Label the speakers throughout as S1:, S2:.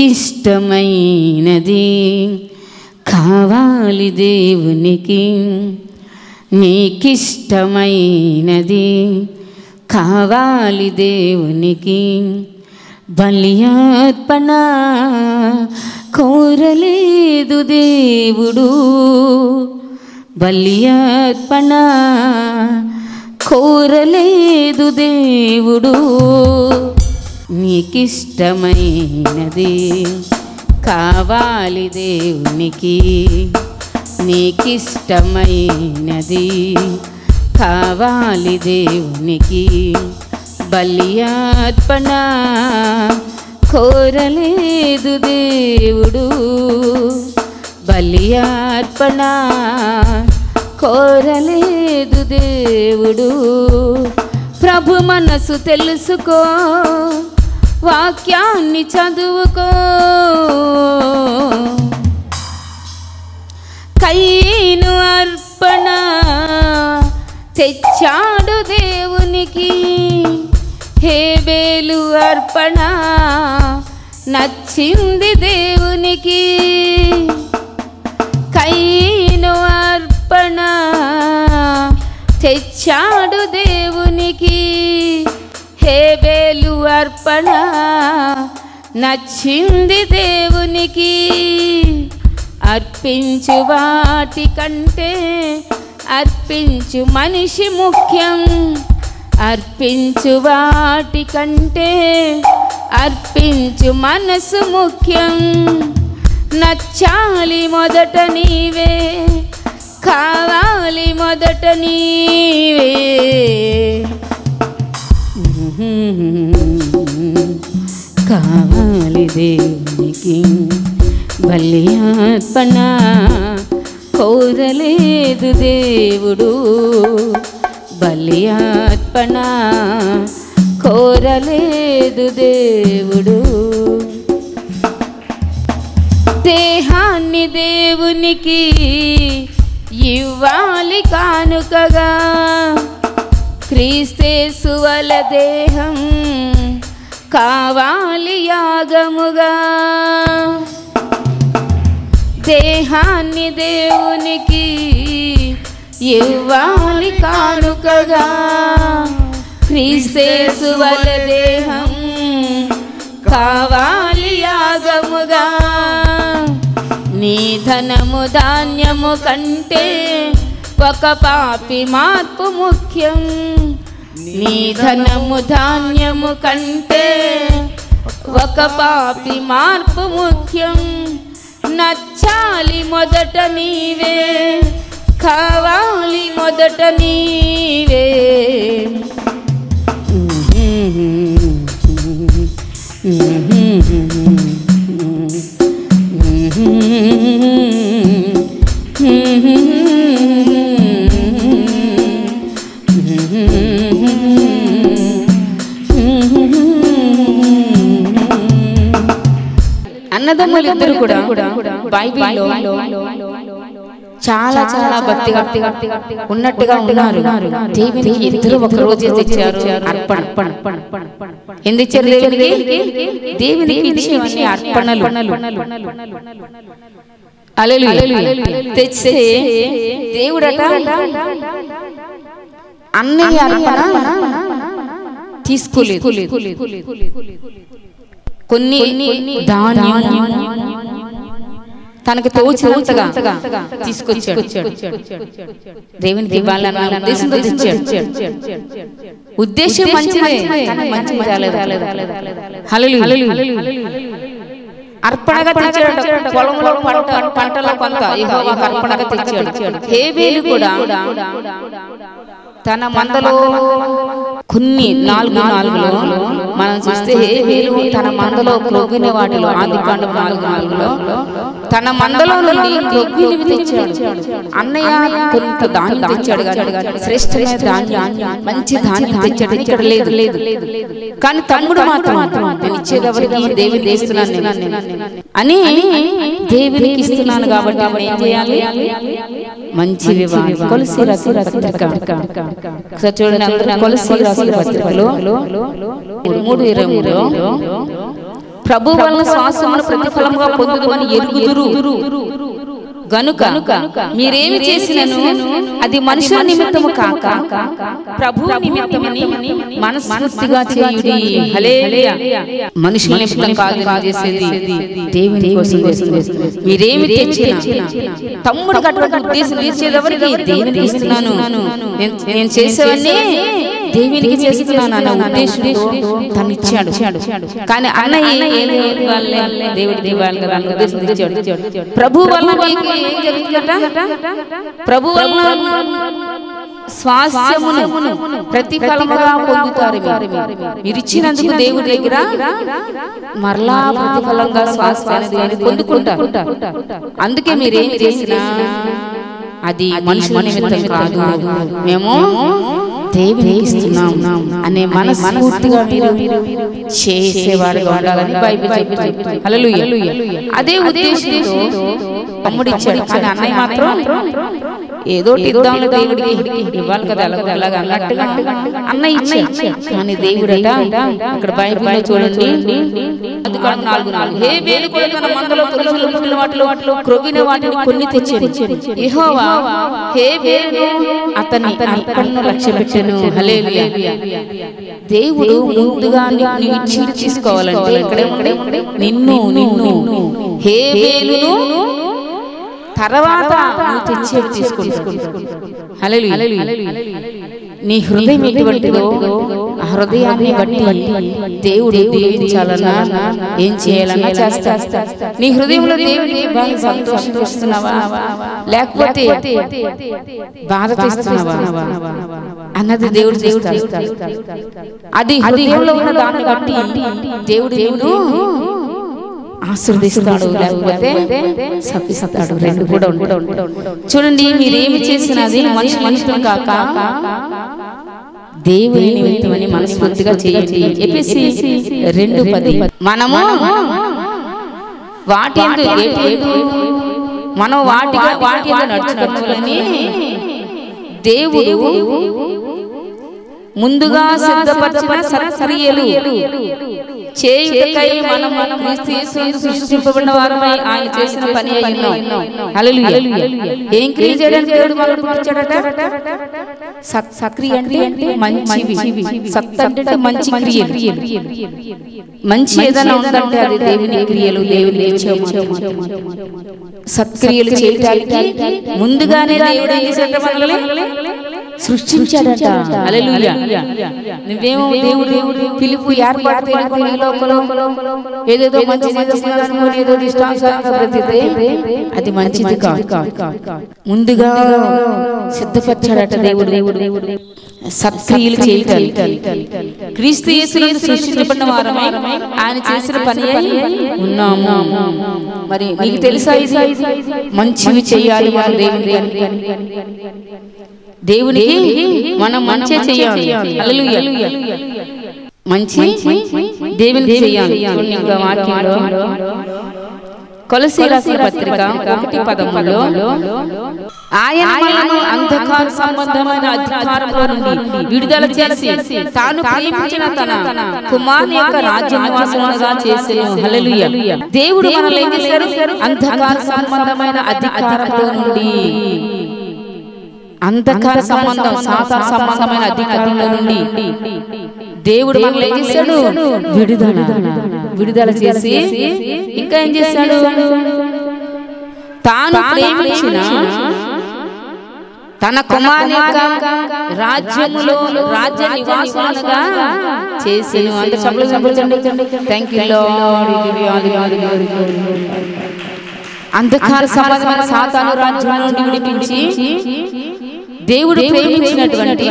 S1: నీకిష్టమైనది కావాలి దేవునికి నీకిష్టమైనది కావాలి దేవునికి బలియార్పణ కోరలేదు దేవుడు బలియార్పణ కోరలేదు దేవుడు నీకిష్టమైనది కావాలి దేవునికి నీకిష్టమైనది కావాలి దేవునికి బలియార్పణ కోరలేదు దేవుడు బలియార్పణ కోరలేదు దేవుడు ప్రభు మనసు తెలుసుకో వాక్యాన్ని చదువుకో కయ్యను అర్పణ తెచ్చాడు దేవునికి హేబేలు అర్పణ నచ్చింది దేవునికి కయ్యను అర్పణ తెచ్చాడు దేవునికి హేబేలు అర్పణ నచ్చింది దేవునికి అర్పించు వాటి కంటే అర్పించు మనిషి ముఖ్యం అర్పించు వాటి కంటే అర్పించు మనసు ముఖ్యం నచ్చాలి మొదట నీవే కావాలి మొదట నీవే కావాలి దేవునికి బలియార్పణ కోరలేదు దేవుడు బలియార్పణ కోరలేదు దేవుడు దేహాన్ని దేవునికి ఇవ్వాలి కానుకగా క్రీస్తేసువల దేహం కావాలి యాగముగా దేహాన్ని దేవునికి ఇవ్వాలి కానుకగా క్రీస్తేసువల దేహం కావాలి యాగముగా నీ ధనము ధాన్యము కంటే ఒక పాపి మార్పు ముఖ్యం నీ ధనము ధాన్యము కంటే ఒక పాపి మార్పు ముఖ్యం నచ్చాలి మొదట నీవే కావాలి మొదట నీవే అన్నదమ్ములు ఇద్దరు కూడా బైబిల్లో చాలా చాలా భక్తిగా ఉన్నట్టుగా ఉన్నారు దేవునికి ఇద్దరు ఒక రోజే తెచ్చారు అర్పణ ఎందుకు ఇచ్చారు దేవునికి దేవునికి ఇచ్చేవన్నీ అర్పణలు అలెలు తెస్తే దేవుడట అన్నయ్య అర్పణ తీసుకోలేదు కొన్ని ధాన్యం తనకు తోచినంతగా తీసుకొచ్చాడు దేవునికి ఇవ్వాలన్న ఉద్దేశంతో తెచ్చాడు ఉద్దేశం మంచిదే కానీ మంచిది రాలేదు హల్లెలూయా. అర్పణగా తెచ్చాడు పొలంలో పంట పంటలో కొంత యెహోవాకు అర్పణగా తెచ్చాడు హేబేలు కూడా తన మందలో కొన్ని నాలుగు నాలుగులో మనం చూస్తే హేబేలు తన మందలో క్రొవ్విన వాటిలో ఆది కాండం నాలుగు నాలుగులో తన మందలో నుండి క్రొవ్వినవి తెచ్చాడు అన్నయ్య కొంత ధాన్యం తెచ్చాడు కానీ శ్రేష్టమైన ధాన్యం మంచి ధాన్యం తెచ్చాడు ఇక్కడ లేదు లేదు కానీ తమ్ముడు మాత్రం నేను ఇచ్చేది ఎవరికి దేవుని ఇస్తున్నాను నేను. అని దేవునికి ఇస్తున్నాను కాబట్టి నేను ఏం చేయాలి మంచి వివాహం కొలసి రాసి పత్రిక ఒకసారి చూడండి అందరూ కొలసి రాసి పత్రికలో మూడు ఇరవై మూడులో ప్రభు వలన శ్వాసమును ప్రతిఫలముగా పొందుదమని ఎరుగుదురు గనుక మీరేమి చేసినను అది మనుషుల నిమిత్తము కాక ప్రభు నిమిత్తమని మనస్ఫూర్తిగా చేయుడి హల్లెలూయా మనుషుల నిమిత్తం కాదు నేను చేసేది దేవుని కోసం చేస్తుంది మీరేమి తెచ్చినా తమ్ముడు అటువంటి ఉద్దేశం తీర్చేదెవరికి దేవునికి ఇస్తున్నాను నేను- నేను చేసేవన్నీ దేవునికి చేస్తున్నాను అన్న ఉద్దేశంతో తను ఇచ్చాడు కానీ అన్నయ్య ఏది ఇవ్వాలి? దేవుడికి ఇవ్వాలి కదా అన్న ఉద్దేశంతో ఇచ్చాడు ప్రభు వల్ల మీకు ఏం జరుగుతుందట ప్రభు వల్ల స్వాస్యమును ప్రతిఫలముగా పొందుతారు మీరు. మీరు ఇచ్చినందుకు దేవుడి దగ్గర మరలా ప్రతిఫలంగా స్వాస్థ్యాన్ని దేవుడు పొందుకుంటారు అందుకే మీరేం చేసినా అది మనుషుల నిమిత్తం కాదు మేము దేవునికి ఇస్తున్నాం అనే మనస్ఫూర్తిగా మీరు చేసేవారుగా ఉండాలని బైబిల్ చెప్తుంది హల్లెలూయా అదే ఉద్దేశంతో తమ్ముడు ఇచ్చాడు కానీ అన్నయ్య మాత్రం ఏదో ఒకటి ఇద్దాంలే దేవుడికి ఇవ్వాలి కదా అలాగ అలాగ అన్నట్టుగా అన్నయ్య ఇచ్చాడు కానీ దేవుడట అక్కడ బైబిల్లో చూడండి అది కూడా నాలుగు నాలుగు హే వేలు కూడా తన మందలో తొలసిన పుట్టిన వాటిలో క్రొవ్విన వాటిని కొన్ని తెచ్చాడు యెహోవా హే వేలును అతని అర్పణను లక్ష్య పెట్టాను హల్లెలూయా దేవుడు ముందుగా నీ- నీవు ఇచ్చి తీసుకోవాలంటే ఇక్కడే ఇక్కడే నిన్ను నిన్ను హే వేలును తర్వాత నువ్వు తెచ్చేవి తీసుకుంటావు హల్లెలూయా నీ హృదయం ఎటువంటిదో ఆ హృదయాన్ని బట్టి దేవుడు దీవించాలన్నా ఏం చేయాలన్నా చేస్తా నీ హృదయంలో దేవుడికి బాగా సంతోషం ఇస్తున్నావా లేకపోతే బాధ తెస్తున్నావా అన్నది దేవుడు దేవుడు అది హృదయంలో ఉన్న దాన్ని బట్టి దేవుడు నిన్ను ఆశీర్వదిస్తాడు లేకపోతే శపిస్తాడు రెండు కూడా ఉంటాడు చూడండి మీరేమి చేసినది మనిషి మనుషులు కాక దేవుని నిమిత్తమని మనస్ఫూర్తిగా చేయండి ఎపిసి రెండు పది మనము వాటి యందు ఏటి యందు మనం వాటిగా వాటి యందు నడుచుకోవాలని దేవుడు ముందుగా సిద్ధపరిచిన సత్క్రియలు చేయుటకై మనం మనం క్రీస్తు యేసునందు సృష్టింపబడిన వారమై ఆయన చేసిన పని అయి ఉన్నాం హల్లెలూయా ఏం క్రియ చేయడానికి దేవుడు మనల్ని పిలిచాడట సత్ సక్రియ అంటే మంచివి సత్ అంటే మంచి క్రియలు మంచి ఏదైనా ఉందంటే అది దేవుని క్రియలు దేవుని ఇచ్చే సత్క్రియలు చేయడానికి ముందుగానే దేవుడు ఏం చేశాడట మనల్ని సృష్టించాడట హల్లెలూయా నువ్వేమో దేవుడు పిలుపు ఏర్పాటు తెలియకుండా ఈ లోకంలో ఏదేదో మంచి చేస్తున్నాడనుకోని ఏదో ఇష్టానుసారంగా బ్రతికితే అది మంచిది కాదు ముందుగా సిద్ధపరిచాడట దేవుడు దేవుడు సత్క్రియలు చేయటానికి క్రీస్తు యేసునందు సృష్టించబడిన వారమై ఆయన చేసిన పని అయి ఉన్నాము మరి నీకు తెలుసా ఇది మంచివి చేయాలి మనం దేవుని దేవునికి మనం మంచి చేయాలి హల్లెలూయా మంచి దేవునికి చేయాలి చూడండి ఇంకా వాక్యంలో కొలసి రాసిన పత్రిక ఒకటి పదములో ఆయన మనలను అంధకార సంబంధమైన అధికారంలో నుండి విడుదల చేసి తాను ప్రేమించిన తన కుమారుని యొక్క రాజ్య నివాసముగా చేసెను హల్లెలూయా దేవుడు మనల్ని ఏం చేశారు అంధకార సంబంధమైన అధికారంలో నుండి అంధకార సంబంధం సాతార సంబంధమైన అధికారంలో నుండి దేవుడు మనల్ని ఏం చేశాడు విడుదల విడుదల చేసి ఇంకా ఏం చేశాడు తాను ప్రేమించిన తన కుమారుని యొక్క రాజ్యములో రాజ్య నివాసులుగా చేసేను అంటే సభలు సంపించండి థ్యాంక్ యూ అంధకార సంబంధమైన సాతాను రాజ్యం నుండి విడిపించి దేవుడు ప్రేమించినటువంటి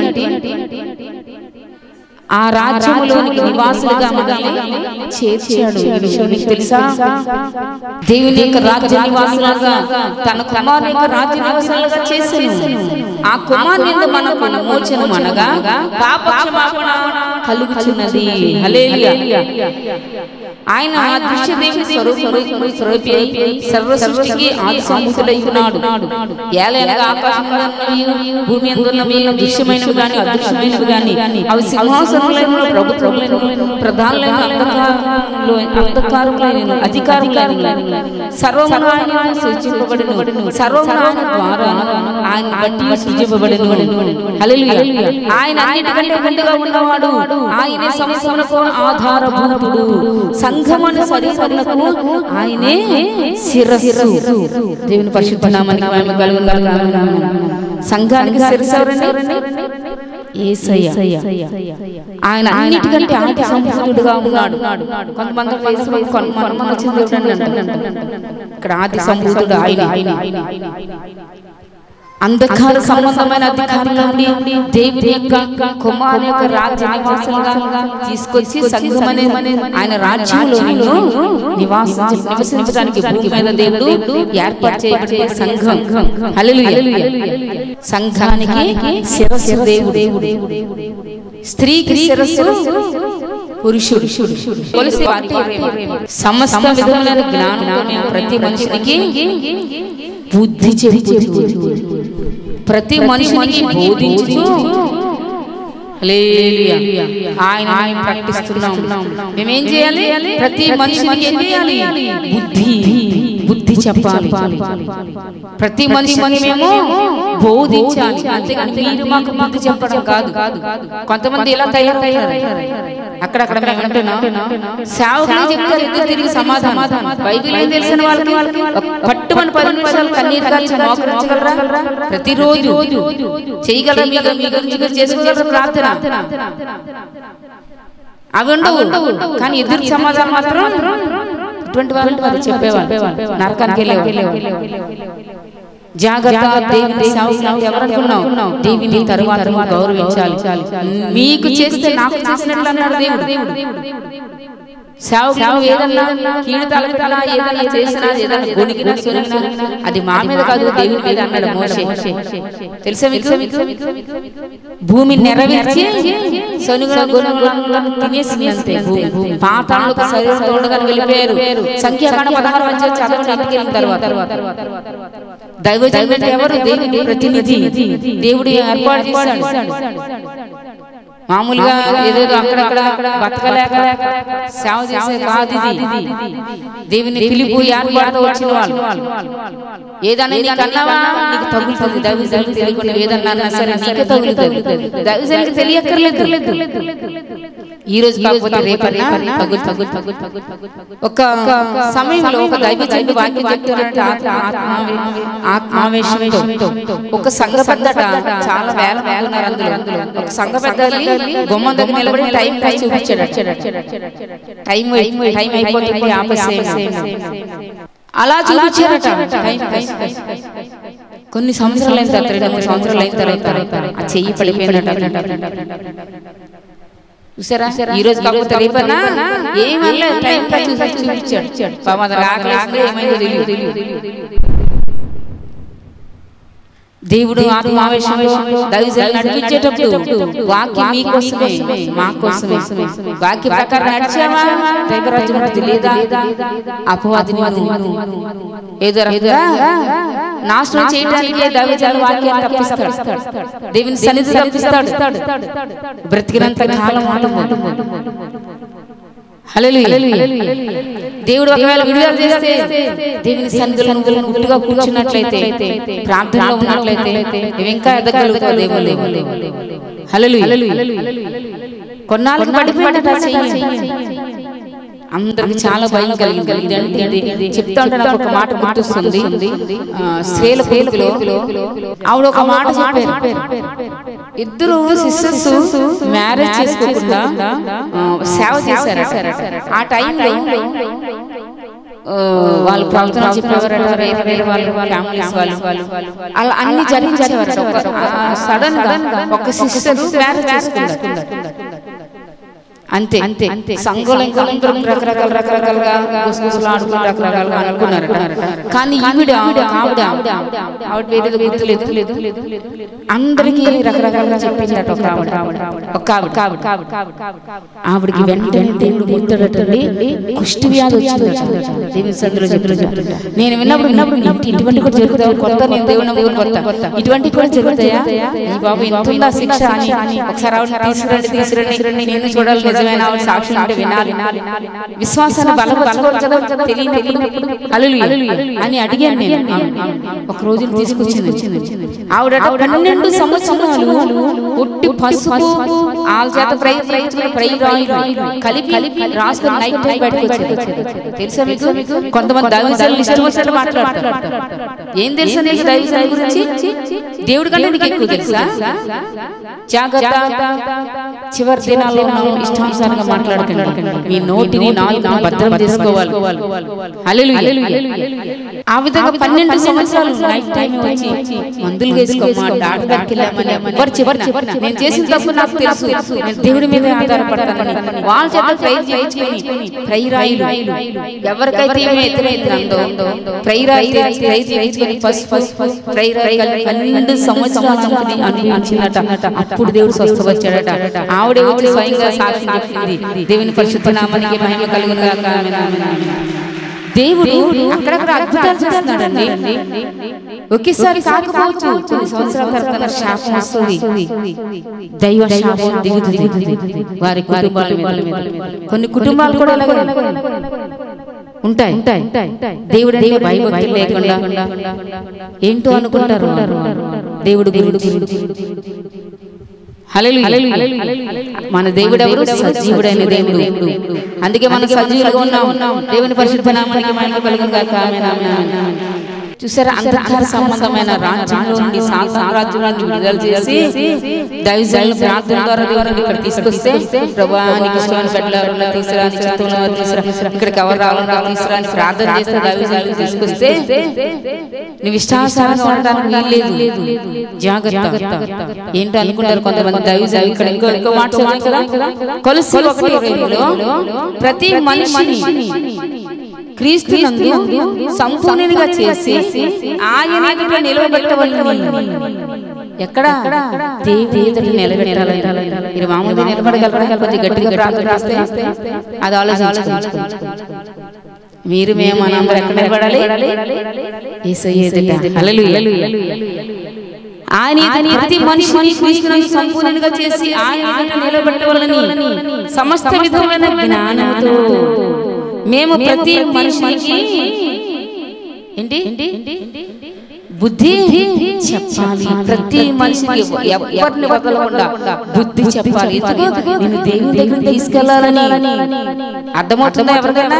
S1: ఆ రాజ్యములోనికి నివాసులుగా మనల్ని చేర్చాడు ఈ విషయం నీకు తెలుసా దేవుని యొక్క రాజ్య నివాసులుగా తన కుమారుని యొక్క రాజ్య నివాసులుగా చేసాను ఆ కుమారుని యొక్క మనకు మోచనం అనగా పాప క్షమాపణ కలుగుచున్నది హల్లెలూయా ఆయన అదృశ్య దేవుని స్వరూపము స్వరూపి అయి సర్వ సృష్టికి ఆది సంభూతుడై ఉన్నాడు ఏలైనగా ఆకాశంలో ఉన్నవి భూమి అందున్నవి దృశ్యమైనవి గాని అదృశ్యమైనవి గాని అవి సింహాసనములైన ప్రభుత్వములైన ప్రధానులైన అంధకారంలో అంధకారములైన అధికారులైన సర్వమును ఆయన సృష్టింపబడిన సర్వమును ఆయన ద్వారా ఆయన బట్టి సృజింపబడిన హల్లెలూయా ఆయన అన్నిటికంటే ముందుగా ఉన్నవాడు ఆయనే సమస్తమునకు ఆధారభూతుడు సంఘమను శరీరమునకు ఆయనే శిరస్సు దేవుని పరిశుద్ధ నామానికి మహిమ కలుగును గాక. సంఘానికి శిరస్సు ఎవరండి యేసయ్య ఆయన అన్నిటికంటే ఆది సంపూర్ణుడుగా ఉన్నాడు కొంతమంది వయసు కొంతమంది వచ్చింది చూడండి అంటారు. ఇక్కడ ఆది సంపూర్ణుడు ఆయన అంధకార సంబంధమైన అధికారుల నుండి దేవుని యొక్క కుమారు యొక్క రాజ్య నివాసంగా తీసుకొచ్చి సంఘం అనే ఆయన రాజ్యంలో నిన్ను నివాసించ నివసించడానికి భూమి మీద దేవుడు ఏర్పాటు చేయబడే సంఘం హల్లెలూయా సంఘానికి శిరస్సు దేవుడు స్త్రీకి శిరస్సు పురుషుడు కొలిసి సమస్త విధములైన జ్ఞానం ప్రతి మనిషికి బుద్ధి చెబుతూ ప్రతి మనిషికి బోధించుతూ హల్లెలూయా. ఆయన ఆయన ప్రకటిస్తున్నాం మేమేం చేయాలి ప్రతి మనిషికి ఏం చేయాలి బుద్ధి బుద్ధి చెప్పాలి ప్రతి మనిషిని మేము బోధించాలి అంతేగాని మీరు మాకు బుద్ధి చెప్పడం కాదు కొంతమంది ఇలా తయారవుతారు అక్కడక్కడ మేము వింటున్నాం సేవకులు చెప్తారు ఎందుకు తిరిగి సమాధానం బైబిల్ ఏం తెలిసిన వాళ్ళకి ఒక పట్టుమని పది నిమిషాలు కన్నీరు కాల్చి మోకరించగలరా ప్రతిరోజు చేయగలరా మీ మీ గురించి మీరు చేసుకోగలరా ప్రార్థన అవి ఉండవు కానీ ఎదురు సమాధానం మాత్రం ఇటువంటి వాళ్ళు వారు చెప్పేవాళ్ళు నరకానికి వెళ్ళేవాళ్ళు జాగ్రత్త దేవుని సేవకులు ఎవరనుకున్నావు దేవుని తరువాత నువ్వు గౌరవించాలి మీకు చేస్తే నాకు చేసినట్లు అన్నాడు దేవుడు సేవకులు ఏదన్నా కీడు తలపెట్టినా ఏదన్నా చేసినా ఏదన్నా గొనిగినా సొనిగినా అది మా మీద కాదు దేవుని మీద అన్నాడు మోషే తెలుసా మీకు భూమి నెరవేర్చి సొనుగుల గొనుగులను తినేసిందంతే భూమి పాతాళకు శరీరంతో ఉండగానే వెళ్ళిపోయారు సంఖ్యాకాండ పదహారు వచ్చే చదవండి ఇంటికి వెళ్ళిన తర్వాత దైవజనుడు ఎవరు దేవుని ప్రతినిధి దేవుడు ఏర్పాటు చేశాడు మామూలుగా ఏదేదో అక్కడక్కడ బతకలేక సేవ చేసే కాదు ఇది దేవుని పిలుపు ఏర్పాటు వచ్చిన వాళ్ళు ఏదన్నా నీకు అన్నావా నీకు తగులుతుంది దైవజనుడికి తెలియకుండా ఏదన్నా అన్నా సరే నీకే తగులుతుంది దైవజనుడికి తెలియక్కర్లేదు ఈ రోజు కాకపోతే రేపన్నా తగులు తగులు తగులు తగులు తగులు ఒక సమయంలో ఒక దైవజనుడు వాక్యం చెప్తున్నాడంటే ఆత్మ- ఆత్మ- ఆత్మావేశంతో ఒక సంఘ పెద్దట చాలా వేల మంది ఉన్నారు అందులో ఒక సంఘ పెద్ద గుమ్మం దగ్గర నిలబడి టైం టైం చూపించాడు టైం అయి- టైం అయిపోతుంది ఆపేసేయండి అలా చూపించారట టైం టైం కొన్ని సంవత్సరాలు అయిన తర్వాత రెండు మూడు సంవత్సరాలు అయిన తర్వాత ఆ చెయ్యి పడిపోయినట్టు చూసారా ఈ రోజు కాకపోతే రేపన్నా ఏమన్నా టైం చూసి చూపించాడు పాపం అది రాకలేసిందో ఏమైందో తెలియదు దేవుడు ఆత్మావేశంలో దైవజనులు నడిపించేటప్పుడు వాక్యం మీకోసమే మా కోసమే వాక్య ప్రకారం నడిచావా దైవరాజ్యం ఉంటుంది లేదా అపవాది నిన్ను ఏదో రకంగా నాశనం చేయడానికి దైవజనులు వాక్యాన్ని తప్పిస్తాడు దేవుని సన్నిధి తప్పిస్తాడు బ్రతికినంత కాలం ఉంటుంది హల్లెలూయా. దేవుడు ఒకవేళ విడుదల చేస్తే దేవుని సన్నిధిలో నువ్వు గుట్టుగా కూర్చున్నట్లయితే ప్రార్థనలో ఉన్నట్లయితే నువ్వు ఇంకా ఎదగలుగుతావు దేవుడు హల్లెలూయా. కొన్నాళ్ళకి పడిపోయాడట ఆ చెయ్యి అందరికి చాలా భయం కలిగింది ఇదంటే ఇది చెప్తా ఉంటే నాకు ఒక మాట గుర్తొస్తుంది ఆ, స్త్రీల పేరులో ఆవిడ ఒక మాట చెప్పారు ఇద్దరు సిస్టర్స్ మ్యారేజ్ చేసుకోకుండా ఆ, సేవ చేశారట ఆ టైంలో ఆ, వాళ్ళు ప్రవర్తన చెప్పేవారట వేరే వేరే వాళ్ళు ఫ్యామిలీస్ వాళ్ళు అలా అన్ని జరిగించేవారట సడన్ గా ఒక సిస్టర్ మ్యారేజ్ చేసుకున్నారు అంతే అంతే సంఘంలో ఇంకా అందరూ రకరకాల రకరకాలుగా గుసగుసలు ఆడుకుని రకరకాలుగా అనుకున్నారట కానీ ఈవిడ ఒక ఆవిడ ఆవిడ పేరు గుర్తులేదు అందరికీ రకరకాలుగా చెప్పిందట ఒక ఆవిడ ఒక ఆవిడ ఆవిడకి వెంటనే దేవుడు ముత్తడటండి కుష్టి వ్యాధి వచ్చిందట దేవుని సందులో చెప్తాడు నేను విన్నప్పుడు విన్నప్పుడు ఇంటి ఇటువంటి కూడా జరుగుతాయి కొత్త నేను దేవుని నమ్ముకుని కొత్త ఇటువంటి కూడా జరుగుతాయా ఈ బాబు ఇంత ఉందా శిక్ష అని ఒకసారి ఆవిడ తీసుకురండి తీసుకురండి నేను చూడాలి నిజమైన ఆవిడ సాక్షి ఉంటే వినాలి విశ్వాసాన్ని బలపరచుకోవాలి కదా తెలియనప్పుడు హల్లెలూయా అని అడిగాను నేను ఒక రోజు తీసుకొచ్చింది ఆవిడ పన్నెండు సంవత్సరాలు ఉట్టి పసుపు ఆల చేత ఫ్రై చేయించుకుని ఫ్రై రాయిలు కలిపి కలిపి రాసుకుని నైట్ టైం బయటకు వచ్చేది తెలుసా మీకు కొంతమంది దైవజనులు ఇష్టం వచ్చినట్టు మాట్లాడతారు ఏం తెలుసా నీకు దైవజనుల గురించి దేవుడి కంటే నీకు ఎక్కువ తెలుసా జాగ్రత్త చివరి దినాల్లో మనం ఇష్టానుసారంగా మాట్లాడకండి మీ నోటిని నాలుగు భద్రం చేసుకోవాలి హల్లెలూయా. ఆ విధంగా పన్నెండు సంవత్సరాలు నైట్ టైం వచ్చి మందులు వేసుకోమా డాక్టర్ దగ్గరికి వెళ్ళామని ఎవరు చెప్పిన నేను చేసిన తప్పు నాకు తెలుసు నేను దేవుడి మీద ఆధారపడతానని వాళ్ళ చేత ఫ్రై చేయించుకొని ఫ్రై రాయిలు ఎవరికైతే ఈమె వ్యతిరేకంగా ఉందో ఫ్రై రాయి ఫ్రై చేయించుకొని ఫస్ట్ ఫస్ట్ ఫస్ట్ ఫ్రై రాయి కలిపి పన్నెండు సంవత్సరాలు అనుకుని అనిపించినట అప్పుడు దేవుడు స్వస్థపరిచాడట ఆవిడే వచ్చి స్వయంగా సాక్షి చెప్పింది దేవుని పరిశుద్ధ నామానికి మహిమ కలుగును గాక ఆమేన్, ఆమేన్, ఆమేన్. దేవుడు అక్కడక్కడ అద్భుతాలు చేస్తున్నాడండి ఒకేసారి కాకపోవచ్చు కొన్ని సంవత్సరాల తర్వాత శాపం వస్తుంది దైవ శాపం దిగుతుంది వారి కుటుంబాల మీద కొన్ని కుటుంబాలు కూడా అలాగే ఉంటాయి దేవుడు అంటే భయభక్తులు లేకుండా ఏంటో అనుకుంటారు దేవుడు దేవుడు హల్లెలూయా. మన దేవుడు ఎవరు సజీవుడైన దేవుడు అందుకే మనం సజీవులుగా ఉన్నాం దేవుని పరిశుద్ధ నామానికి మహిమ కలుగును గాక ఆమేన్, ఆమేన్, ఆమేన్. చూసారా అంధకార సంబంధమైన రాజ్యంలో నుండి సాతాను రాజ్యం నుండి విడుదల చేసి దైవజనుల ప్రార్థన ద్వారా దేవుని ఇక్కడ తీసుకొస్తే ప్రభా నీకు ఇష్టమైన పెట్టాలని తీసుకురా నీ చిత్తంలో తీసుకురా ఇక్కడికి ఎవరు రావాలన్నా తీసుకురా అని ప్రార్థన చేస్తే దైవజనులు తీసుకొస్తే నువ్వు ఇష్టానుసారంగా ఉండడానికి వీలు లేదు జాగ్రత్త ఏంటో అనుకుంటారు కొంతమంది దైవజనులు ఇక్కడ ఇంకో ఇంకో మాట చదివాను కదా కొలసి ఒకటి ఇరవైలో ప్రతి మనిషిని క్రీస్తు సంపూర్ణంగా చేసి ఆయన ఎదుట నిలవబెట్టవలని ఎక్కడ దేవుని ఎదుట నిలబెట్టాలి మీరు మామూలుగా నిలబడగలరా కొద్దిగా గట్టిగా ప్రార్థన చేస్తే అది ఆలోచించుకోండి మీరు మేము మనందరం ఎక్కడ నిలబడాలి యేసయ్య ఎదుట హల్లెలూయా ఆయన ఎదుట ప్రతి మనిషిని క్రీస్తునందు సంపూర్ణంగా చేసి ఆయన ఎదుట నిలబెట్టవాలని సమస్త విధమైన జ్ఞానంతో మేము ప్రతి మనిషికి ఏంటి బుద్ధి చెప్పాలి ప్రతి మనిషికి ఎవరిని వదలకుండా బుద్ధి చెప్పాలి ఎందుకు నేను దేవుని దగ్గర తీసుకెళ్లాలని అర్థమవుతుందా ఎవరికైనా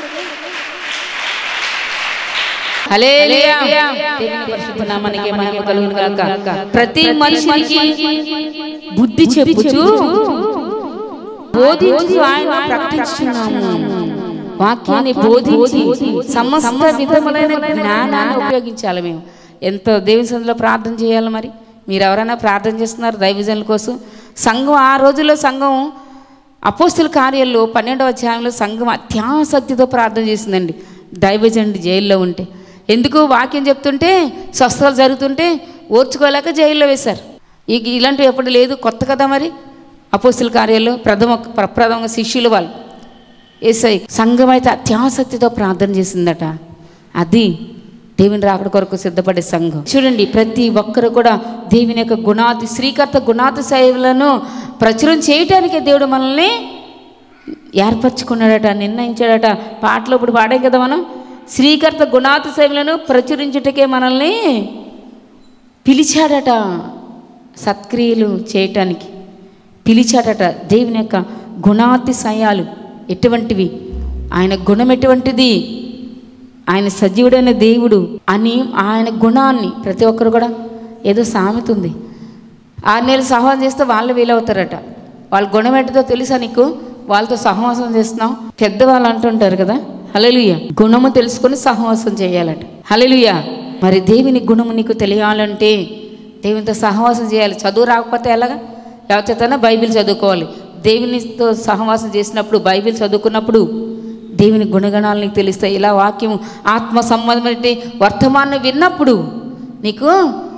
S1: హల్లెలూయా. దేవుని పరిశుద్ధ నామానికి మహిమ కలుగును గాక ప్రతి మనిషికి బుద్ధి చెప్పుచు బోధించు ఆయన ప్రకటించున్నాము వాక్యాన్ని బోధించి సమస్త విధములైన జ్ఞానాన్ని ఉపయోగించాలి మేము ఎంత దేవుని సందులో ప్రార్థన చేయాలి మరి మీరు ఎవరైనా ప్రార్థన చేస్తున్నారు దైవజనుల కోసం సంఘం ఆ రోజుల్లో సంఘం అపోస్తుల కార్యాల్లో పన్నెండవ అధ్యాయంలో సంఘం అత్యాసక్తితో ప్రార్థన చేసిందండి దైవజనుడి జైల్లో ఉంటే ఎందుకు వాక్యం చెప్తుంటే స్వస్థతలు జరుగుతుంటే ఓర్చుకోలేక జైల్లో వేశారు ఇక ఇలాంటివి ఎప్పుడు లేదు కొత్త కదా మరి అపోస్తుల కార్యాల్లో ప్రథమ ప్రప్రథమ శిష్యులు వాళ్ళు ఏసై సంఘం అయితే అత్యాసక్తితో ప్రార్థన చేసిందట అది దేవుని రాకడ కొరకు సిద్ధపడే సంఘం చూడండి ప్రతి ఒక్కరు కూడా దేవుని యొక్క గుణాతి శ్రీకర్త గుణాతి సేవలను ప్రచురం చేయటానికే దేవుడు మనల్ని ఏర్పరచుకున్నాడట నిర్ణయించాడట పాటలో ఇప్పుడు పాడాం కదా మనం శ్రీకర్త గుణాతి సేవలను ప్రచురించుటకే మనల్ని పిలిచాడట సత్క్రియలు చేయటానికి పిలిచాడట దేవుని యొక్క గుణాతిశయాలు ఎటువంటివి ఆయన గుణం ఎటువంటిది ఆయన సజీవుడైన దేవుడు అని ఆయన గుణాన్ని ప్రతి ఒక్కరు కూడా ఏదో సామెత ఉంది ఆరు నెలలు సహవాసం చేస్తే వాళ్ళు వీలవుతారట వాళ్ళ గుణం ఏంటిదో తెలుసా నీకు వాళ్ళతో సహవాసం చేస్తున్నాం పెద్దవాళ్ళు అంటుంటారు కదా హలలుయ గుణము తెలుసుకొని సహవాసం చేయాలట హలలుయ మరి దేవుని గుణము నీకు తెలియాలంటే దేవునితో సహవాసం చేయాలి చదువు రాకపోతే ఎలాగా ఎవరితోనైనా బైబిల్ చదువుకోవాలి దేవునితో సహవాసం చేసినప్పుడు బైబిల్ చదువుకున్నప్పుడు దేవుని గుణగణాలు నీకు తెలుస్తాయి ఇలా వాక్యం ఆత్మ సంబంధమైన వర్తమానం విన్నప్పుడు నీకు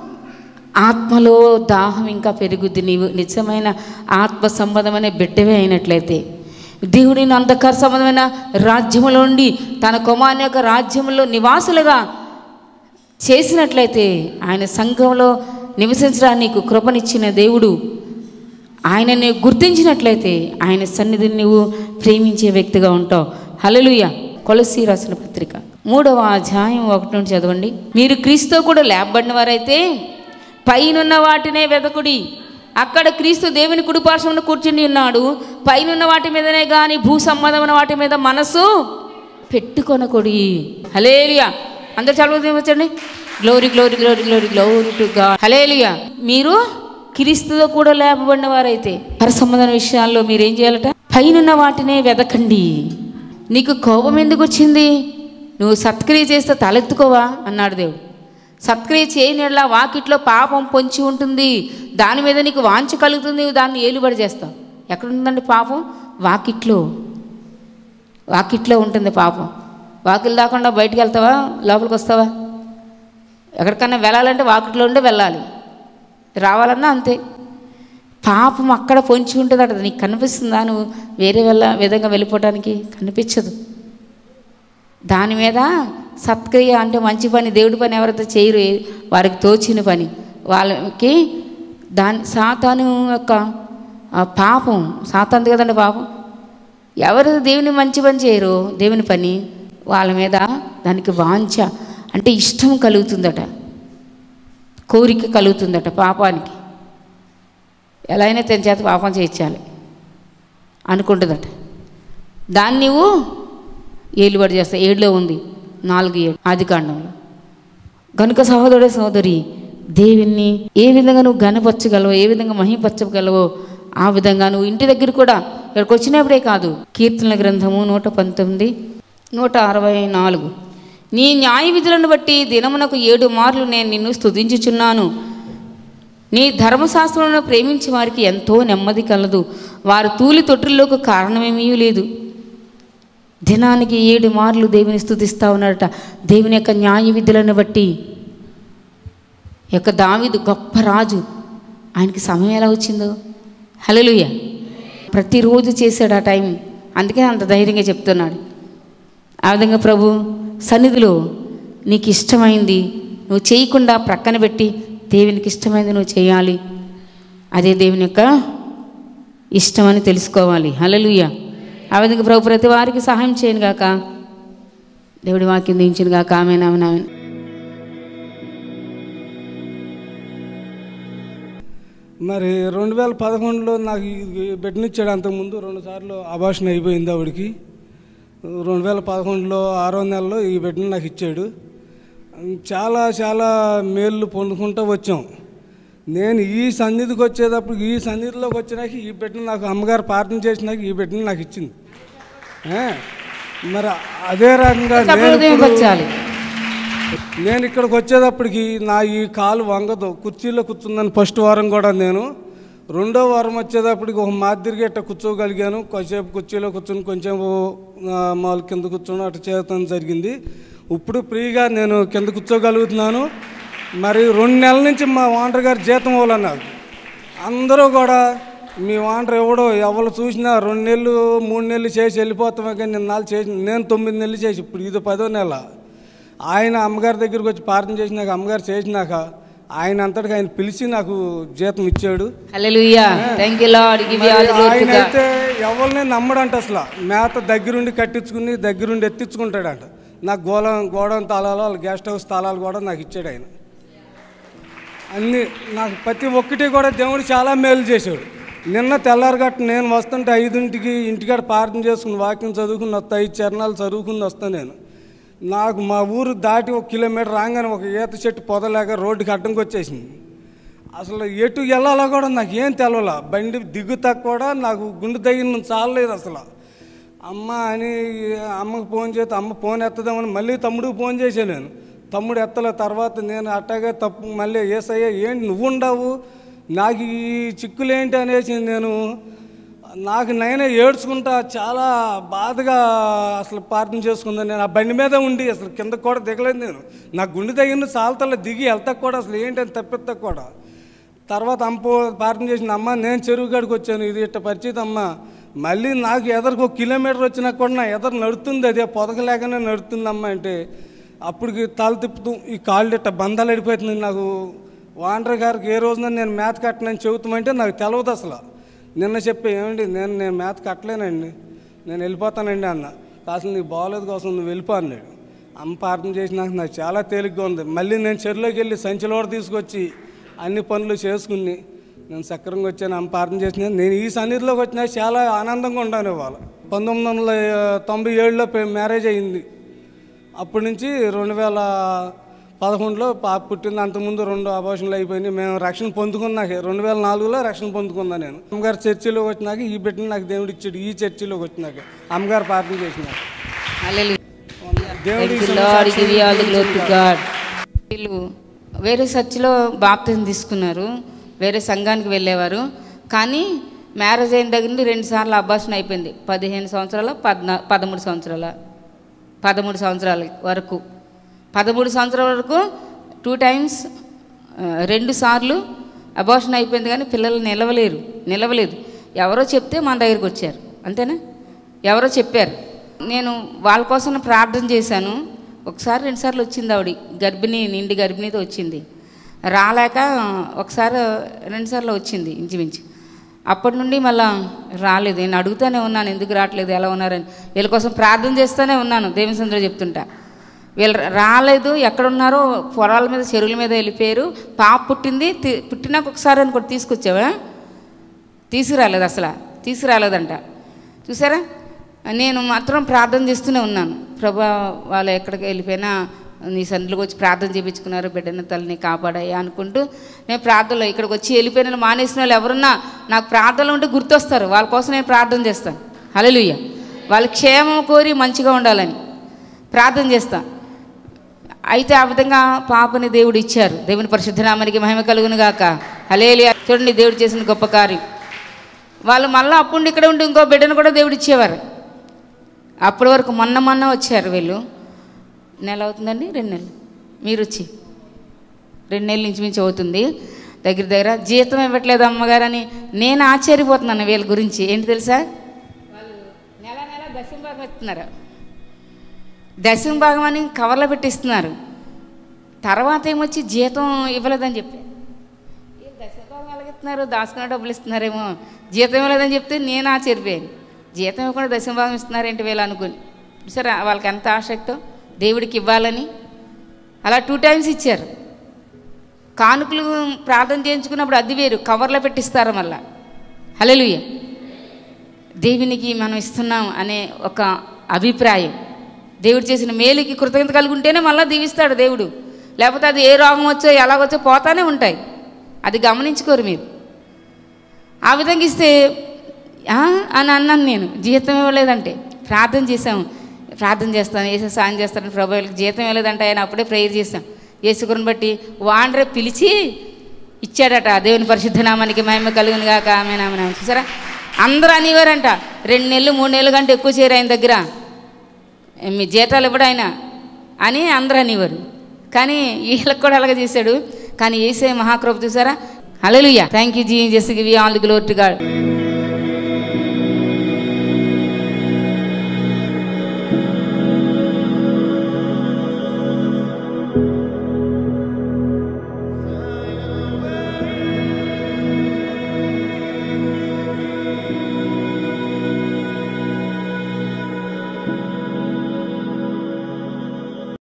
S1: ఆత్మలో దాహం ఇంకా పెరుగుద్ది నీవు నిజమైన ఆత్మ సంబంధమైన బిడ్డవే అయినట్లయితే దేవుడిని అంధకార సంబంధమైన రాజ్యములో ఉండి తన కుమారుని యొక్క రాజ్యంలో నివాసులుగా చేసినట్లయితే ఆయన సంఘంలో నివసించడానికి నీకు కృపనిచ్చిన దేవుడు ఆయనని గుర్తించినట్లయితే ఆయన సన్నిధిని నువ్వు ప్రేమించే వ్యక్తిగా ఉంటావు హల్లెలూయా కొలసి రాసిన పత్రిక మూడవ అధ్యాయం ఒకటి నుండి చదవండి మీరు క్రీస్తు కూడా లేపబడిన వారైతే పైనున్న వాటినే వెదకుడి అక్కడ క్రీస్తు దేవుని కుడిపార్శ్వమున కూర్చుని ఉన్నాడు పైనున్న వాటి మీదనే కానీ భూ సంబంధమైన వాటి మీద మనసు పెట్టుకొనకొడి హలేలియా అందరు చదవచ్చండి glory glory glory glory glory to God hallelujah మీరు క్రీస్తుతో కూడా లేపబడిన వారైతే పర సంబంధమైన విషయాల్లో మీరు ఏం చేయాలట పైనున్న వాటినే వెదకండి నీకు కోపం ఎందుకు వచ్చింది నువ్వు సత్క్రియ చేస్తే తలెత్తుకోవా అన్నాడు దేవుడు సత్క్రియ చేయనిలా వాకిట్లో పాపం పొంచి ఉంటుంది దాని మీద నీకు వాంఛ కలుగుతుంది నువ్వు దాన్ని ఏలుబడి చేస్తావు ఎక్కడ ఉందండి పాపం వాకిట్లో వాకిట్లో ఉంటుంది పాపం వాకిలు దాకుండా బయటికి వెళ్తావా లోపలికి వస్తావా ఎక్కడికన్నా వెళ్ళాలంటే వాకిట్లో ఉండే వెళ్ళాలి రావాలన్నా అంతే పాపం అక్కడ పొంచి ఉంటుంది అట నీకు కనిపిస్తుందా నువ్వు వేరే వెళ్ళ విధంగా వెళ్ళిపోవడానికి కనిపించదు దాని మీద సత్క్రియ అంటే మంచి పని దేవుడి పని ఎవరైతే చేయరు వారికి తోచిన పని వాళ్ళకి దాని సాతాను యొక్క ఆ పాపం సాతాంది కదండి పాపం ఎవరు దేవుని మంచి పని చేయరు దేవుని పని వాళ్ళ మీద దానికి వాంఛ అంటే ఇష్టం కలుగుతుందట కోరిక కలుగుతుందట పాపానికి ఎలా అయినా తన చేత పాపం చేయించాలి అనుకుంటుందట దాన్ని నువ్వు ఏలుబడి చేస్తావు ఏడులో ఉంది నాలుగు ఏడు ఆది కాండంలో కనుక సహోదరుడే సహోదరి దేవుణ్ణి ఏ విధంగా నువ్వు గనపరచగలవో ఏ విధంగా మహిపరచగలవో ఆ విధంగా నువ్వు ఇంటి దగ్గర కూడా ఇక్కడికి వచ్చినప్పుడే కాదు కీర్తనల గ్రంథము నూట పంతొమ్మిది నూట అరవై నాలుగు నీ న్యాయ విధులను బట్టి దినమునకు ఏడు మార్లు నేను నిన్ను స్తుతించుచున్నాను నీ ధర్మశాస్త్రంలో ప్రేమించే వారికి ఎంతో నెమ్మది కలదు వారు తూలి తొట్టుల్లోకి కారణమేమీ లేదు దినానికి ఏడు మార్లు దేవుని స్థుతిస్తా ఉన్నాడట దేవుని యొక్క న్యాయ విధులను బట్టి ఈ యొక్క దావీదు గొప్ప రాజు ఆయనకి సమయం ఎలా వచ్చిందో హలలుయ ప్రతిరోజు చేశాడు ఆ టైం అందుకే అంత ధైర్యంగా చెప్తున్నాడు ఆ విధంగా ప్రభు సన్నిధిలో నీకు ఇష్టమైంది నువ్వు చేయకుండా ప్రక్కన పెట్టి దేవునికి ఇష్టమైంది నువ్వు చేయాలి అదే దేవుని యొక్క ఇష్టమని తెలుసుకోవాలి హలలుయ ఆ విధంగా ప్రభు ప్రతి వారికి సహాయం చేయను గాక దేవుడి వాక్యం దించిన గాక ఆమె నామె
S2: మరి రెండు వేల పదకొండులో నాకు ఈ బిడ్డనిచ్చాడు అంతకుముందు రెండు సార్లు అభాషణ అయిపోయింది ఆవిడకి రెండు వేల పదకొండులో ఆరో నెలలో ఈ బిడ్డను నాకు ఇచ్చాడు చాలా చాలా మేళ్ళు పొందుకుంటూ వచ్చాం నేను ఈ సన్నిధికి వచ్చేటప్పుడు ఈ సన్నిధిలోకి వచ్చినాక ఈ బిడ్డను నాకు అమ్మగారు ప్రార్థన చేసినాక ఈ బిడ్డను నాకు ఇచ్చింది ఏ? మరి అదే రకంగా నేను ఇప్పుడు-
S1: వచ్చాలి
S2: నేను ఇక్కడికి వచ్చేటప్పటికి నా ఈ కాలు వంగదు కుర్చీలో కూర్చుందని ఫస్ట్ వారం కూడా నేను రెండో వారం వచ్చేటప్పటికి ఒక మాదిరిగా ఇట్లా కూర్చోగలిగాను కొంచెంసేపు కుర్చీలో కూర్చొని కొంచెం మామూలు కింద కూర్చొని అట్లా చేయటం జరిగింది ఇప్పుడు ఫ్రీగా నేను కింద కూర్చోగలుగుతున్నాను మరి రెండు నెలల నుంచి మా ఓనర్ గారు జీతం ఇవ్వాలన్నారు అందరూ కూడా మీ ఓనర్ ఎవడో ఎవరు చూసినా రెండు నెలలు మూడు నెలలు చేసి వెళ్ళిపోతామే కానీ నేను నాలుగు చేసి నేను తొమ్మిది నెలలు చేసి ఇప్పుడు ఇది పదో నెల ఆయన అమ్మగారి దగ్గరికి వచ్చి ప్రార్థన చేసినాక అమ్మగారు చేసినాక ఆయన అంతటికి ఆయన పిలిచి నాకు జీతం ఇచ్చాడు
S1: hallelujah thank you Lord give you all the glory
S2: ఆయన అయితే ఎవరిని నమ్మడంట అసలు మేత దగ్గరుండి కట్టించుకుని దగ్గరుండి ఎత్తించుకుంటాడంట నాకు గోళం గోడౌన్ తాళాలు వాళ్ళ గెస్ట్ హౌస్ తాళాలు కూడా నాకు ఇచ్చాడు ఆయన అన్ని నాకు ప్రతి ఒక్కటి కూడా దేవుడు చాలా మేలు చేశాడు నిన్న తెల్లారగట్ట నేను వస్తుంటే ఐదింటికి ఇంటికాడ ప్రార్థన చేసుకుని వాక్యం చదువుకుని వస్తా ఐదు చరణాలు చదువుకుని వస్తాను నేను నాకు మా ఊరు దాటి ఒక కిలోమీటర్ రాగానే ఒక ఈత చెట్టు పొదలేక రోడ్డుకి అడ్డంకి వచ్చేసింది అసలు ఎటు వెళ్ళాలో కూడా నాకు ఏం తెలవాల బండి దిగుతా కూడా నాకు గుండె తగిన చాలలేదు అసలు అమ్మ అని అమ్మకి ఫోన్ చేస్తే అమ్మ ఫోన్ ఎత్తదామని మళ్ళీ తమ్ముడికి ఫోన్ చేశాను నేను తమ్ముడు ఎత్తలే తర్వాత నేను అట్టాగే తప్పు మళ్ళీ ఏసయ్య ఏంటి నువ్వు ఉండవు నాకు ఈ చిక్కులేంటి అనేసి నేను నాకు నేనే ఏడ్చుకుంటా చాలా బాధగా అసలు ప్రార్థన చేసుకుందాను నేను ఆ బండి మీద ఉండి అసలు కింద కూడా దిగలేదు నేను నా గుండె తగిన సాలతల్లో దిగి వెళ్తా కూడా అసలు ఏంటని తప్పిస్తా కూడా తర్వాత అమ్మ ప్రార్థన చేసిన అమ్మ నేను చెరువు కాడికి వచ్చాను ఇది ఇట్ట పరిచిత అమ్మ మళ్ళీ నాకు ఎదరికి ఒక కిలోమీటర్ వచ్చినా కూడా నా ఎదరు నడుతుంది అదే పొదకలేకనే నడుతుంది అమ్మ అంటే అప్పటికి తల తిప్పుతూ ఈ కాళ్ళు ఇట్ట బంధాలు అడిపోతుంది నాకు వాండర్ గారికి ఏ రోజున నేను మేత కట్టనని చెబుతామంటే నాకు తెలియదు అసలు నిన్న చెప్పి ఏమండి నేను నేను మేత కట్టలేనండి నేను వెళ్ళిపోతానండి అన్న అసలు నీకు బాగోలేదు కోసం నువ్వు వెళ్ళిపో అన్నాడు అమ్మ ప్రార్థన చేసినాక నాకు చాలా తేలిగ్గా ఉంది మళ్ళీ నేను చెరువులోకి వెళ్ళి సంచిలోడ తీసుకొచ్చి అన్ని పనులు చేసుకుని నేను సక్రంగా వచ్చాను అమ్మ ప్రార్థన చేసిన నేను ఈ సన్నిధిలోకి వచ్చినా చాలా ఆనందంగా ఉన్నాను ఇవాళ పంతొమ్మిది వందల తొంభై ఏడులో మ్యారేజ్ అయింది అప్పటి నుంచి రెండు వేల పదకొండులో పాప పుట్టింది అంతకుముందు రెండు అభాషణలు అయిపోయినాయి మేము రక్షణ పొందుకున్నాక రెండు వేల నాలుగులో రక్షణ పొందుకున్నా నేను అమ్మగారు చర్చిలోకి వచ్చినాక ఈ బిడ్డను నాకు దేవుడు ఇచ్చాడు ఈ చర్చిలోకి వచ్చినాక అమ్మగారు ప్రార్థన చేసినాక
S1: హల్లెలూయా.
S2: దేవుడు
S1: Thank you, Lord. Give you all the glory to God. వీళ్ళు వేరే చర్చిలో బాప్తిజం తీసుకున్నారు వేరే సంఘానికి వెళ్ళేవారు కానీ మ్యారేజ్ అయిన దగ్గర నుండి రెండు సార్లు అబ్బాషన్ అయిపోయింది పదిహేను సంవత్సరాల పద్నా పదమూడు సంవత్సరాల పదమూడు సంవత్సరాల వరకు పదమూడు సంవత్సరాల వరకు టూ టైమ్స్ ఆ, రెండు సార్లు అబార్షన్ అయిపోయింది కానీ పిల్లలు నిలవలేరు నిలవలేదు ఎవరో చెప్తే మన దగ్గరికి వచ్చారు అంతేనా ఎవరో చెప్పారు నేను వాళ్ళ కోసం ప్రార్థన చేశాను ఒకసారి రెండుసార్లు వచ్చింది ఆవిడ గర్భిణి నిండి గర్భిణితో వచ్చింది రాలేక ఒకసారి రెండుసార్లు వచ్చింది ఇంచుమించు అప్పటి నుండి మళ్ళా రాలేదు నేను అడుగుతూనే ఉన్నాను ఎందుకు రావట్లేదు ఎలా ఉన్నారని వీళ్ళ కోసం ప్రార్థన చేస్తూనే ఉన్నాను దేవచంద్ర చెప్తుంటా వీళ్ళు రాలేదు ఎక్కడున్నారో పొలాల మీద చెరువుల మీద వెళ్ళిపోయారు పాప పుట్టింది తి- పుట్టినాక ఒకసారి అనుకోటి తీసుకొచ్చావా తీసుకురాలేదు అసలు తీసుకురాలేదంట చూసారా నేను మాత్రం ప్రార్థన చేస్తూనే ఉన్నాను ప్రభా వాళ్ళు ఎక్కడికి వెళ్ళిపోయినా నీ సందులోకి వచ్చి ప్రార్థన చేయించుకున్నారు బిడ్డని తల్లిని కాపాడాయా అనుకుంటూ నేను ప్రార్థనలో ఇక్కడికి వచ్చి వెళ్ళిపోయిన వాళ్ళు మానేసిన వాళ్ళు ఎవరున్నా నాకు ప్రార్థనలు ఉంటే గుర్తొస్తారు వాళ్ళ కోసం నేను ప్రార్థన చేస్తాను హల్లెలూయా వాళ్ళ క్షేమం కోరి మంచిగా ఉండాలని ప్రార్థన చేస్తాను అయితే ఆ విధంగా పాపని దేవుడు ఇచ్చారు దేవుని పరిశుద్ధనామానికి మహిమ కలుగును గాక హలేలియా చూడండి దేవుడు చేసిన గొప్ప కార్యం వాళ్ళు మళ్ళీ అప్పుడు ఇక్కడ ఉండి ఇంకో బిడ్డను కూడా దేవుడు ఇచ్చేవారు అప్పటి వరకు మొన్న మొన్న వచ్చారు వీళ్ళు నెల అవుతుందండి రెండు నెలలు మీరు వచ్చి రెండు నెలల నుంచి మించి అవుతుంది దగ్గర దగ్గర జీతం ఇవ్వట్లేదు అమ్మగారని నేను ఆశ్చర్యపోతున్నాను వీళ్ళ గురించి ఏంటి తెలుసా వాళ్ళు నెల నెల దశం భాగం ఇస్తున్నారు దశం భాగం అని కవర్లో పెట్టిస్తున్నారు తర్వాత ఏమొచ్చి జీతం ఇవ్వలేదని చెప్పారు ఈ దశం భాగం ఎలాగిస్తున్నారు దాచుకున్న డబ్బులు ఇస్తున్నారేమో జీతం ఇవ్వలేదని చెప్తే నేను ఆశ్చర్యపోయాను జీతం ఇవ్వకుండా దశం భాగం ఇస్తున్నారేంటి వీళ్ళు అనుకుని సరే వాళ్ళకి ఎంత ఆసక్తో దేవుడికి ఇవ్వాలని అలా టూ టైమ్స్ ఇచ్చారు కానుకలు ప్రార్థన చేయించుకున్నప్పుడు అది వేరు కవర్లో పెట్టిస్తారు మళ్ళా హల్లెలూయ దేవునికి మనం ఇస్తున్నాం అనే ఒక అభిప్రాయం దేవుడు చేసిన మేలుకి కృతజ్ఞత కలిగి ఉంటేనే మళ్ళీ దీవిస్తాడు దేవుడు లేకపోతే అది ఏ రోగం వచ్చో ఎలాగొచ్చో పోతానే ఉంటాయి అది గమనించుకోరు మీరు ఆ విధంగా ఇస్తే "ఆ?" అని అన్నాను నేను జీతం ఇవ్వలేదంటే ప్రార్థన చేశాము ప్రార్థన చేస్తాను ఏసే సాయం చేస్తాను ప్రభు వీళ్ళకి జీతం ఇవ్వలేదంటే ఆయన అప్పుడే ప్రేయర్ చేశాం యేసుకుని బట్టి వాండ్రే పిలిచి ఇచ్చాడట దేవుని పరిశుద్ధ నామానికి మహిమ కలుగును గాక ఆమె నామనామం చూసారా అందరూ అనేవారంట రెండు నెలలు మూడు నెలలు కంటే ఎక్కువ చేరు ఆయన దగ్గర మీ జీతాలు ఇవ్వడు ఆయన అని అందరూ అనేవారు కానీ వీళ్ళకి కూడా అలాగే చేశాడు కానీ ఏసే మహాకృప చూసారా హల్లెలూయా థ్యాంక్ యూ జీ just give all the glory to God